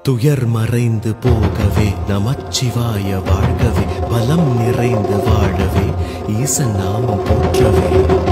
துயர் மறைந்து போகவே நமச்சிவாய வாழ்கவே பலம் நிறைந்து வாழவே ஈசன் நாமம் போற்றவே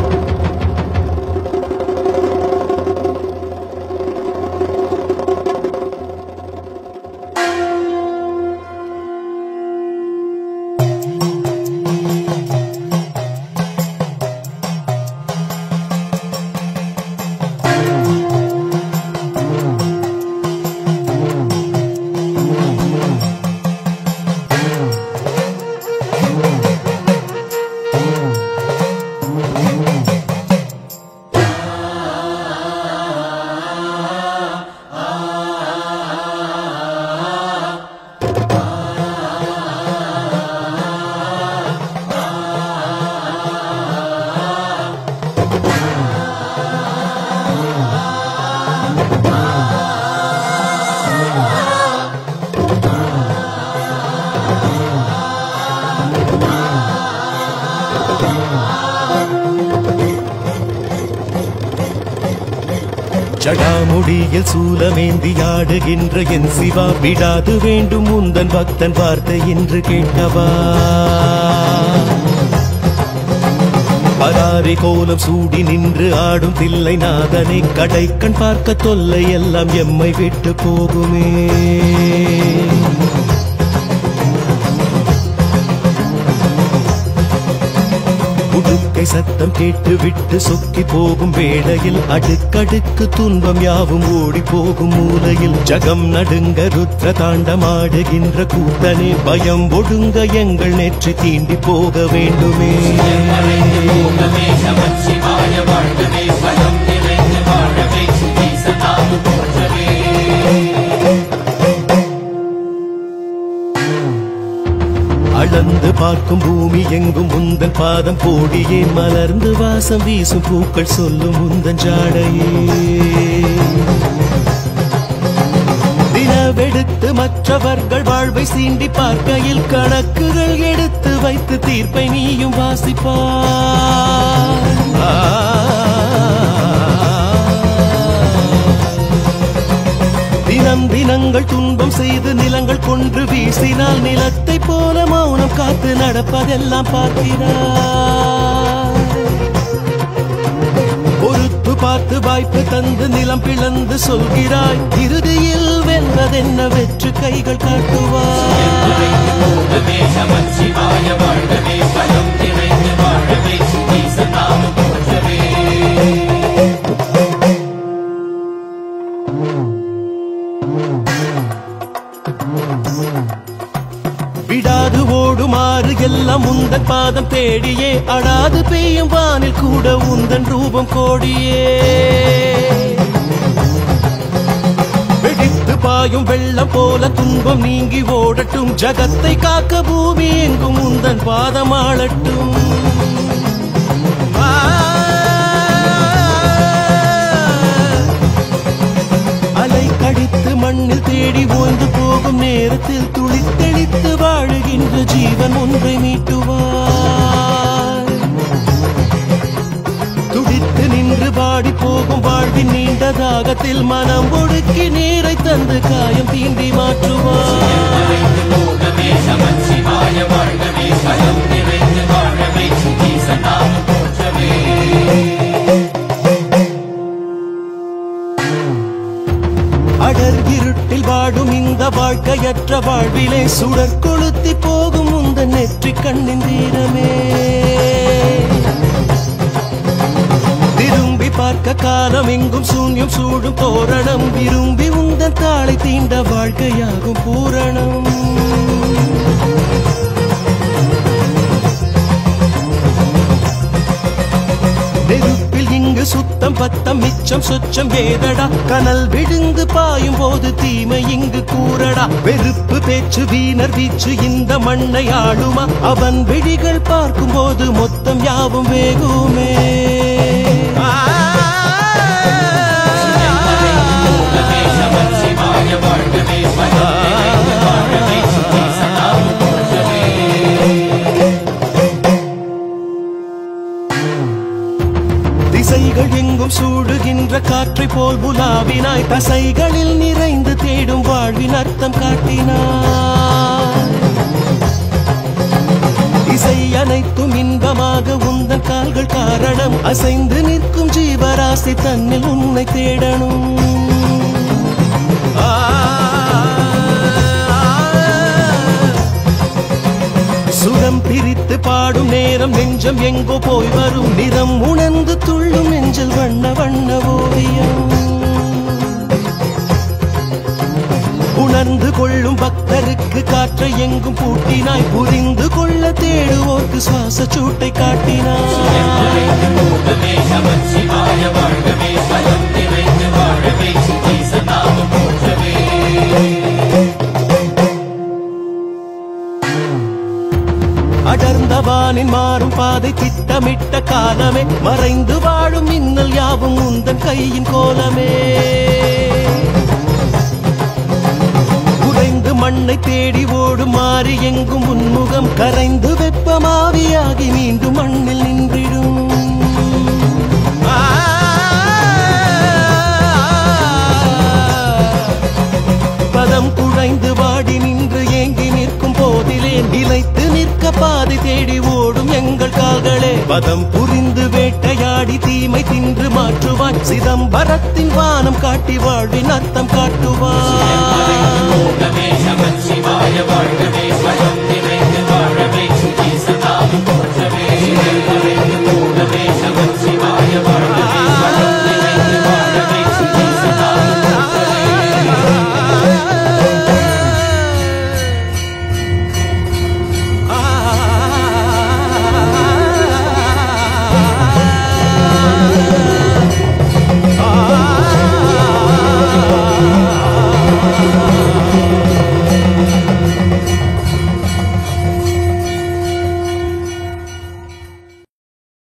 ஜடாமுடியில் சூலமேந்தி ஆடுகின்ற என் சிவா விடாது வேண்டும் உந்தன் பக்தன் வார்த்தை என்று கேட்கவா பராரி கோலம் சூடி நின்று ஆடும் தில்லை நாதனை கடைக்கண் பார்க்க தொல்லை எல்லாம் எம்மை விட்டு போகுமே உடுக்கை சத்தம் கேட்டு விட்டு சொக்கி போகும் வேளையில் அடுக்கடுக்கு துன்பம் யாவும் ஓடி போகும் மூலையில் ஜகம் நடுங்க ருத்ர தாண்டமாடுகின்ற கூத்தனே பயம் ஒடுங்க எங்கள் நெற்றி தீண்டி போக வேண்டுமே போகவே நமச்சிவாய வாழ்கவே பலம் நிறைந்து வாழவே ஈசனாம போற்றவே அளந்து பார்க்கும் பூமி எங்கும் உந்தன் பாதம் கோடியே மலர்ந்து வாசம் வீசும் பூக்கள் சொல்லும் உந்தன் ஜாடையே தினவெடுத்து மற்றவர்கள் வாழ்வை சீண்டி பார்க்கையில் கணக்குகள் எடுத்து வைத்து தீர்ப்பை நீயும் வாசிப்பார் தினம் தினங்கள் துன்பம் செய்து நிலங்கள் கொன்று வீசினால் நிலத்தை போல மௌனம் காத்து நடப்பதெல்லாம் பார்க்கிறார் பொறுத்து பார்த்து வாய்ப்பு தந்து நிலம் பிளந்து சொல்கிறாய் இறுதியில் வெல்வதென்ன வெற்று கைகள் காட்டுவார் போகவே நமச்சிவாய வாழ்கவே பலம் நிறைந்து வாழவே ஈசனாம போற்றவே விடாது ஓடுமாறு எல்லாம் உந்தன் பாதம் தேடியே அடாது பெய்யும் வானில் கூட உந்தன் ரூபம் கோடியே வெடித்து பாயும் வெள்ளம் போல துன்பம் நீங்கி ஓடட்டும் ஜகத்தை காக்க பூமி எங்கும் உந்தன் பாதம் ஆளட்டும் அலை கடித்து மண்ணில் தேடி ஓய்ந்து போகும் நேரத்தில் துளி தெளித்து வாழுகின்ற ஜீவன் ஒன்றை மீட்டுவார் துடித்து நின்று பாடி போகும் வாழ்வின் நீண்ட தாகத்தில் மனம் ஒடுக்கி நீரை தந்து காயம் தீண்டி மாற்றுவார் போகவே நமச்சிவாய வாழ்கவே பலம் நிறைந்து வாழவே ஈசனாம போற்றவே அடர் இருட்டில் வாடும் இந்த வாழ்க்கையற்ற வாழ்விலே சுடர் கொளுத்தி போகும் உந்த நெற்றி கண்ணின் தீரமே திரும்பி பார்க்க காலம் எங்கும் சூன்யம் சூடும் தோரணம் விரும்பி உந்தன் தாளை தீண்ட வாழ்க்கையாகும் பூரணம் நெருப்பில் இங்கு சுத்தம் பத்தம் மிச்சம் சொச்சம் ஏதடா கனல் விழுந்து பாயும் போது தீமை இங்கு கூறடா வெறுப்பு பேச்சு வீணர் வீச்சு இந்த மண்ணை ஆளுமா அவன் விழிகள் பார்க்கும் போது மொத்தம் யாவும் வேகுமே போகவே நமச்சிவாய வாழ்கவே பலம் நிறைந்து வாழவே ஈசனாம போற்றவே திசைகள் எங்கும் சூழ சூடுகின்ற காற்றை போல் உலாவினாய் தசைகளில் நிறைந்து தேடும் வாழ்வின் அர்த்தம் காட்டினாய் இசை அனைத்தும் இன்பமாக உந்தன் கால்கள் காரணம் அசைந்து நிற்கும் ஜீவராசி தன்னில் உன்னை தேடணும் ஆ, சுரம் பிரித்து பாடும் நேரம் நெஞ்சம் எங்கோ போய் வரும் நிறம் உணர்ந்து துள்ளும் நெஞ்சில் வண்ண வண்ண ஓவியம் உணர்ந்து கொள்ளும் பக்தருக்கு காற்றை எங்கும் பூட்டினாய் புரிந்து கொள்ள தேடுவோர்க்கு சுவாச சூட்டை காட்டினாய் பூதமே நமச்சிவாய வாழ்கவே பலம் நிறைந்து வாழவே ஈசநாமம் போற்றவே அடர்ந்த வானின் மாறும் பாதை திட்டமிட்ட காலமே மறைந்து வாழும் மின்னல் யாவும் உந்தன் கையின் கோலமே உறைந்து மண்ணை தேடி ஓடும் மாறி எங்கும் உன்முகம் கரைந்து வெப்பமாவியாகி மீண்டும் மண்ணில் நின்றிடும் ஆ பதம் குழைந்து வாடி நின்று ஏங்கி நிற்கும் போதிலே நிலைத்து நிற்க பாதை தேடி ஓடும் எங்கள் கால்களே பதம் புரிந்து வேட்டையாடி தீமை தின்று மாற்றுவான் சிதம்பரத்தின் வானம் காட்டி வாழ்வின் அர்த்தம் காட்டுவான் பூதமே நமச்சிவாய வாழ்கவே